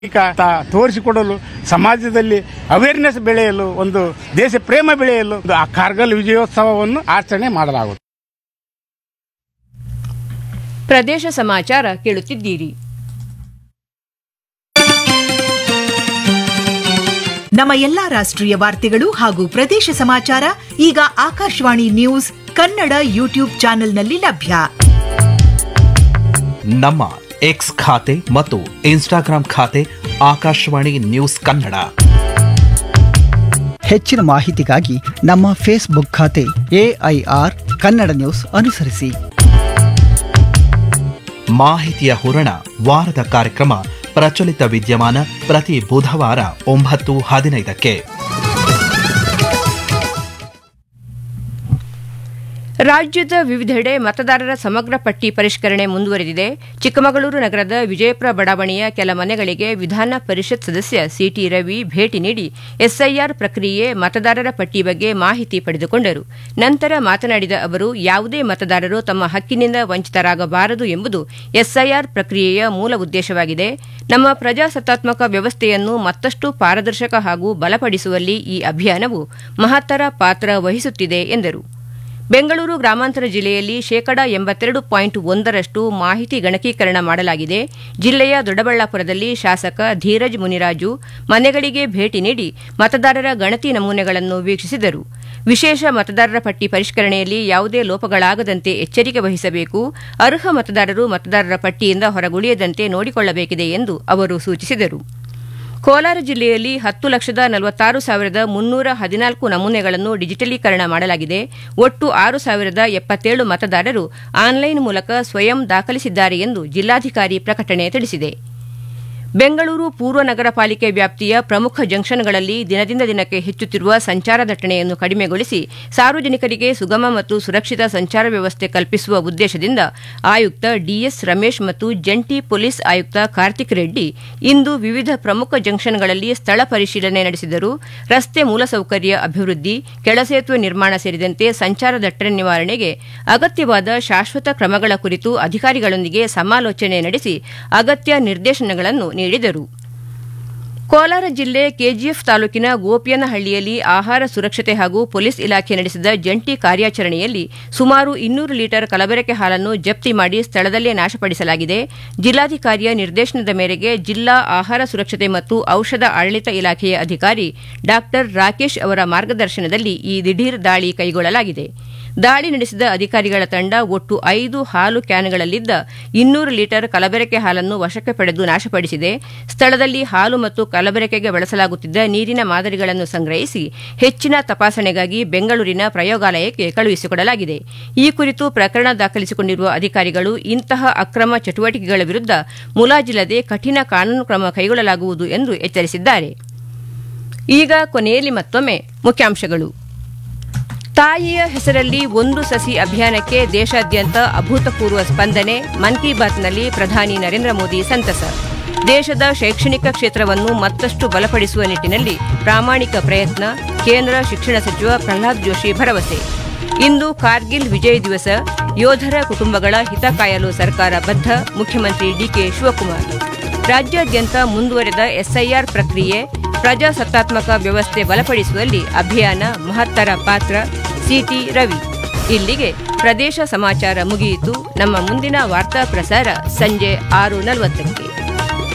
ತ- ತೋರಿಸಿಕೊಡಲು ಸಮಾಜದಲ್ಲಿ ಅವೇರ್ನೆಸ್ ಬೆಳೆಯಲು ಒಂದು ದೇಶ ಪ್ರೇಮ ಬೆಳೆಯಲು ಒಂದು ಆ ಕಾರ್ಗಲ್ ವಿಜಯೋತ್ಸವವನ್ನು ಆಚರಣೆ ಮಾಡಲಾಗುತ್ತದೆ ಪ್ರದೇಶ ಸಮಾಚಾರ ಕೇಳುತ್ತಿದ್ದೀರಿ ನಮ್ಮ ಎಲ್ಲಾ ರಾಷ್ಟ್ರೀಯ ವಾರ್ತೆಗಳು ಹಾಗೂ ಪ್ರದೇಶ ಸಮಾಚಾರ ಈಗ ಆಕಾಶವಾಣಿ ನ್ಯೂಸ್ ಕನ್ನಡ ಯೂಟ್ಯೂಬ್ ಚಾನೆಲ್ನಲ್ಲಿ ಲಭ್ಯ ನಮ್ಮ ಎಕ್ಸ್ ಖಾತೆ ಮತ್ತು ಇನ್ಸ್ಟಾಗ್ರಾಂ ಖಾತೆ ಆಕಾಶವಾಣಿ ನ್ಯೂಸ್ ಕನ್ನಡ ಹೆಚ್ಚಿನ ಮಾಹಿತಿಗಾಗಿ ನಮ್ಮ ಫೇಸ್ಬುಕ್ ಖಾತೆ ಎಐಆರ್ ಕನ್ನಡ ನ್ಯೂಸ್ ಅನುಸರಿಸಿ ಮಾಹಿತಿಯ ಹೂರಣ ವಾರದ ಕಾರ್ಯಕ್ರಮ ಪ್ರಚಲಿತ ವಿದ್ಯಮಾನ ಪ್ರತಿ ಬುಧವಾರ ಒಂಬತ್ತು ಹದಿನೈದಕ್ಕೆ ರಾಜ್ಯದ ವಿವಿಧೆಡೆ ಮತದಾರರ ಸಮಗ್ರ ಪಟ್ಟಿ ಪರಿಷ್ಕರಣೆ ಮುಂದುವರೆದಿದೆ ಚಿಕ್ಕಮಗಳೂರು ನಗರದ ವಿಜಯಪುರ ಬಡಾವಣೆಯ ಕೆಲ ಮನೆಗಳಿಗೆ ವಿಧಾನ ಪರಿಷತ್ ಸದಸ್ಯ ಸಿಟಿ ರವಿ ಭೇಟಿ ನೀಡಿ ಎಸ್ಐಆರ್ ಪ್ರಕ್ರಿಯೆ ಮತದಾರರ ಪಟ್ಟಿ ಬಗ್ಗೆ ಮಾಹಿತಿ ಪಡೆದುಕೊಂಡರು ನಂತರ ಮಾತನಾಡಿದ ಅವರು ಯಾವುದೇ ಮತದಾರರು ತಮ್ಮ ಹಕ್ಕಿನಿಂದ ವಂಚಿತರಾಗಬಾರದು ಎಂಬುದು ಎಸ್ಐಆರ್ ಪ್ರಕ್ರಿಯೆಯ ಮೂಲ ಉದ್ದೇಶವಾಗಿದೆ ನಮ್ಮ ಪ್ರಜಾಸತ್ತಾತ್ಮಕ ವ್ಯವಸ್ಥೆಯನ್ನು ಮತ್ತಷ್ಟು ಪಾರದರ್ಶಕ ಹಾಗೂ ಬಲಪಡಿಸುವಲ್ಲಿ ಈ ಅಭಿಯಾನವು ಮಹತ್ತರ ಪಾತ್ರ ವಹಿಸುತ್ತಿದೆ ಎಂದರು ಬೆಂಗಳೂರು ಗ್ರಾಮಾಂತರ ಜಿಲ್ಲೆಯಲ್ಲಿ ಶೇಕಡಾ ಎಂಬತ್ತೆರಡು ಪಾಯಿಂಟ್ ಒಂದರಷ್ಟು ಮಾಹಿತಿ ಗಣಕೀಕರಣ ಮಾಡಲಾಗಿದೆ ಜಿಲ್ಲೆಯ ದೊಡ್ಡಬಳ್ಳಾಪುರದಲ್ಲಿ ಶಾಸಕ ಧೀರಜ್ ಮುನಿರಾಜು ಮನೆಗಳಿಗೆ ಭೇಟಿ ನೀಡಿ ಮತದಾರರ ಗಣತಿ ನಮೂನೆಗಳನ್ನು ವೀಕ್ಷಿಸಿದರು ವಿಶೇಷ ಮತದಾರರ ಪಟ್ಟಿ ಪರಿಷ್ಕರಣೆಯಲ್ಲಿ ಯಾವುದೇ ಲೋಪಗಳಾಗದಂತೆ ಎಚ್ಚರಿಕೆ ವಹಿಸಬೇಕು ಅರ್ಹ ಮತದಾರರು ಮತದಾರರ ಪಟ್ಟಿಯಿಂದ ಹೊರಗುಳಿಯದಂತೆ ನೋಡಿಕೊಳ್ಳಬೇಕಿದೆ ಎಂದು ಅವರು ಸೂಚಿಸಿದರು ಕೋಲಾರ ಜಿಲ್ಲೆಯಲ್ಲಿ ಹತ್ತು ಲಕ್ಷದ ನಲವತ್ತಾರು ಸಾವಿರದ ಮುನ್ನೂರ ಹದಿನಾಲ್ಕು ನಮೂನೆಗಳನ್ನು ಡಿಜಿಟಲೀಕರಣ ಮಾಡಲಾಗಿದೆ ಒಟ್ಟು ಆರು ಸಾವಿರದ ಎಪ್ಪತ್ತೇಳು ಮತದಾರರು ಆನ್ಲೈನ್ ಮೂಲಕ ಸ್ವಯಂ ದಾಖಲಿಸಿದ್ದಾರೆ ಎಂದು ಜಿಲ್ಲಾಧಿಕಾರಿ ಪ್ರಕಟಣೆ ತಿಳಿಸಿದೆ ಬೆಂಗಳೂರು ಪೂರ್ವ ನಗರ ಪಾಲಿಕೆ ವ್ಯಾಪ್ತಿಯ ಪ್ರಮುಖ ಜಂಕ್ಷನ್ಗಳಲ್ಲಿ ದಿನದಿಂದ ದಿನಕ್ಕೆ ಹೆಚ್ಚುತ್ತಿರುವ ಸಂಚಾರ ದಟ್ಟಣೆಯನ್ನು ಕಡಿಮೆಗೊಳಿಸಿ ಸಾರ್ವಜನಿಕರಿಗೆ ಸುಗಮ ಮತ್ತು ಸುರಕ್ಷಿತ ಸಂಚಾರ ವ್ಯವಸ್ಥೆ ಕಲ್ಪಿಸುವ ಉದ್ದೇಶದಿಂದ ಆಯುಕ್ತ ಡಿಎಸ್ ರಮೇಶ್ ಮತ್ತು ಜಂಟಿ ಪೊಲೀಸ್ ಆಯುಕ್ತ ಕಾರ್ತಿಕ್ ರೆಡ್ಡಿ ಇಂದು ವಿವಿಧ ಪ್ರಮುಖ ಜಂಕ್ಷನ್ಗಳಲ್ಲಿ ಸ್ಥಳ ಪರಿಶೀಲನೆ ನಡೆಸಿದರು ರಸ್ತೆ ಮೂಲಸೌಕರ್ಯ ಅಭಿವೃದ್ಧಿ ಕೆಳಸೇತುವೆ ನಿರ್ಮಾಣ ಸೇರಿದಂತೆ ಸಂಚಾರ ದಟ್ಟಣೆ ನಿವಾರಣೆಗೆ ಅಗತ್ಯವಾದ ಶಾಶ್ವತ ಕ್ರಮಗಳ ಕುರಿತು ಅಧಿಕಾರಿಗಳೊಂದಿಗೆ ಸಮಾಲೋಚನೆ ನಡೆಸಿ ಅಗತ್ಯ ನಿರ್ದೇಶನಗಳನ್ನು ನೀಡಿದರು ಕೋಲಾರ ಜಿಲ್ಲೆ ಕೆಜಿಎಫ್ ತಾಲೂಕಿನ ಗೋಪಿಯನಹಳ್ಳಿಯಲ್ಲಿ ಆಹಾರ ಸುರಕ್ಷತೆ ಹಾಗೂ ಪೊಲೀಸ್ ಇಲಾಖೆ ನಡೆಸಿದ ಜಂಟಿ ಕಾರ್ಯಾಚರಣೆಯಲ್ಲಿ ಸುಮಾರು ಇನ್ನೂರು ಲೀಟರ್ ಕಲಬೆರಕೆ ಹಾಲನ್ನು ಜಪ್ತಿ ಮಾಡಿ ಸ್ಥಳದಲ್ಲೇ ನಾಶಪಡಿಸಲಾಗಿದೆ ಜಿಲ್ಲಾಧಿಕಾರಿಯ ನಿರ್ದೇಶನದ ಮೇರೆಗೆ ಜಿಲ್ಲಾ ಆಹಾರ ಸುರಕ್ಷತೆ ಮತ್ತು ಔಷಧ ಆಡಳಿತ ಇಲಾಖೆಯ ಅಧಿಕಾರಿ ಡಾ ರಾಕೇಶ್ ಅವರ ಮಾರ್ಗದರ್ಶನದಲ್ಲಿ ಈ ದಿಢೀರ್ ದಾಳಿ ಕೈಗೊಳ್ಳಲಾಗಿದೆ ದಾಳಿ ನಡೆಸಿದ ಅಧಿಕಾರಿಗಳ ತಂಡ ಒಟ್ಟು ಐದು ಹಾಲು ಕ್ಯಾನ್ಗಳಲ್ಲಿದ್ದ ಇನ್ನೂರು ಲೀಟರ್ ಕಲಬೆರಕೆ ಹಾಲನ್ನು ವಶಕ್ಕೆ ಪಡೆದು ನಾಶಪಡಿಸಿದೆ ಸ್ಥಳದಲ್ಲಿ ಹಾಲು ಮತ್ತು ಕಲಬೆರಕೆಗೆ ಬಳಸಲಾಗುತ್ತಿದ್ದ ನೀರಿನ ಮಾದರಿಗಳನ್ನು ಸಂಗ್ರಹಿಸಿ ಹೆಚ್ಚಿನ ತಪಾಸಣೆಗಾಗಿ ಬೆಂಗಳೂರಿನ ಪ್ರಯೋಗಾಲಯಕ್ಕೆ ಕಳುಹಿಸಿಕೊಡಲಾಗಿದೆ ಈ ಕುರಿತು ಪ್ರಕರಣ ದಾಖಲಿಸಿಕೊಂಡಿರುವ ಅಧಿಕಾರಿಗಳು ಇಂತಹ ಅಕ್ರಮ ಚಟುವಟಿಕೆಗಳ ವಿರುದ್ಧ ಮುಲಾಜಿಲ್ಲದೆ ಕಠಿಣ ಕಾನೂನು ಕ್ರಮ ಕೈಗೊಳ್ಳಲಾಗುವುದು ಎಂದು ಎಚ್ಚರಿಸಿದ್ದಾರೆ ಈಗ ಕೊನೆಯಲ್ಲಿ ಮತ್ತೊಮ್ಮೆ ಮುಖ್ಯಾಂಶಗಳು ತಾಯಿಯ ಹೆಸರಲ್ಲಿ ಒಂದು ಸಸಿ ಅಭಿಯಾನಕ್ಕೆ ದೇಶಾದ್ಯಂತ ಅಭೂತಪೂರ್ವ ಸ್ಪಂದನೆ ಮನ್ ಕಿ ಬಾತ್ನಲ್ಲಿ ಪ್ರಧಾನಿ ನರೇಂದ್ರ ಮೋದಿ ಸಂತಸ ದೇಶದ ಶೈಕ್ಷಣಿಕ ಕ್ಷೇತ್ರವನ್ನು ಮತ್ತಷ್ಟು ಬಲಪಡಿಸುವ ನಿಟ್ಟಿನಲ್ಲಿ ಪ್ರಾಮಾಣಿಕ ಪ್ರಯತ್ನ ಕೇಂದ್ರ ಶಿಕ್ಷಣ ಸಚಿವ ಪ್ರಹ್ಲಾದ್ ಜೋಶಿ ಭರವಸೆ ಇಂದು ಕಾರ್ಗಿಲ್ ವಿಜಯ್ ದಿವಸ ಯೋಧರ ಕುಟುಂಬಗಳ ಹಿತ ಕಾಯಲು ಸರ್ಕಾರ ಬದ್ಧ ಮುಖ್ಯಮಂತ್ರಿ ಡಿಕೆ ಶಿವಕುಮಾರ್ ರಾಜ್ಯಾದ್ಯಂತ ಮುಂದುವರೆದ ಎಸ್ಐಆರ್ ಪ್ರಕ್ರಿಯೆ ಪ್ರಜಾಸತ್ತಾತ್ಮಕ ವ್ಯವಸ್ಥೆ ಬಲಪಡಿಸುವಲ್ಲಿ ಅಭಿಯಾನ ಮಹತ್ತರ ಪಾತ್ರ ಸಿಟಿ ರವಿ ಇಲ್ಲಿಗೆ ಪ್ರದೇಶ ಸಮಾಚಾರ ಮುಗಿಯಿತು ನಮ್ಮ ಮುಂದಿನ ವಾರ್ತಾ ಪ್ರಸಾರ ಸಂಜೆ ಆರು ನಲವತ್ತಕ್ಕೆ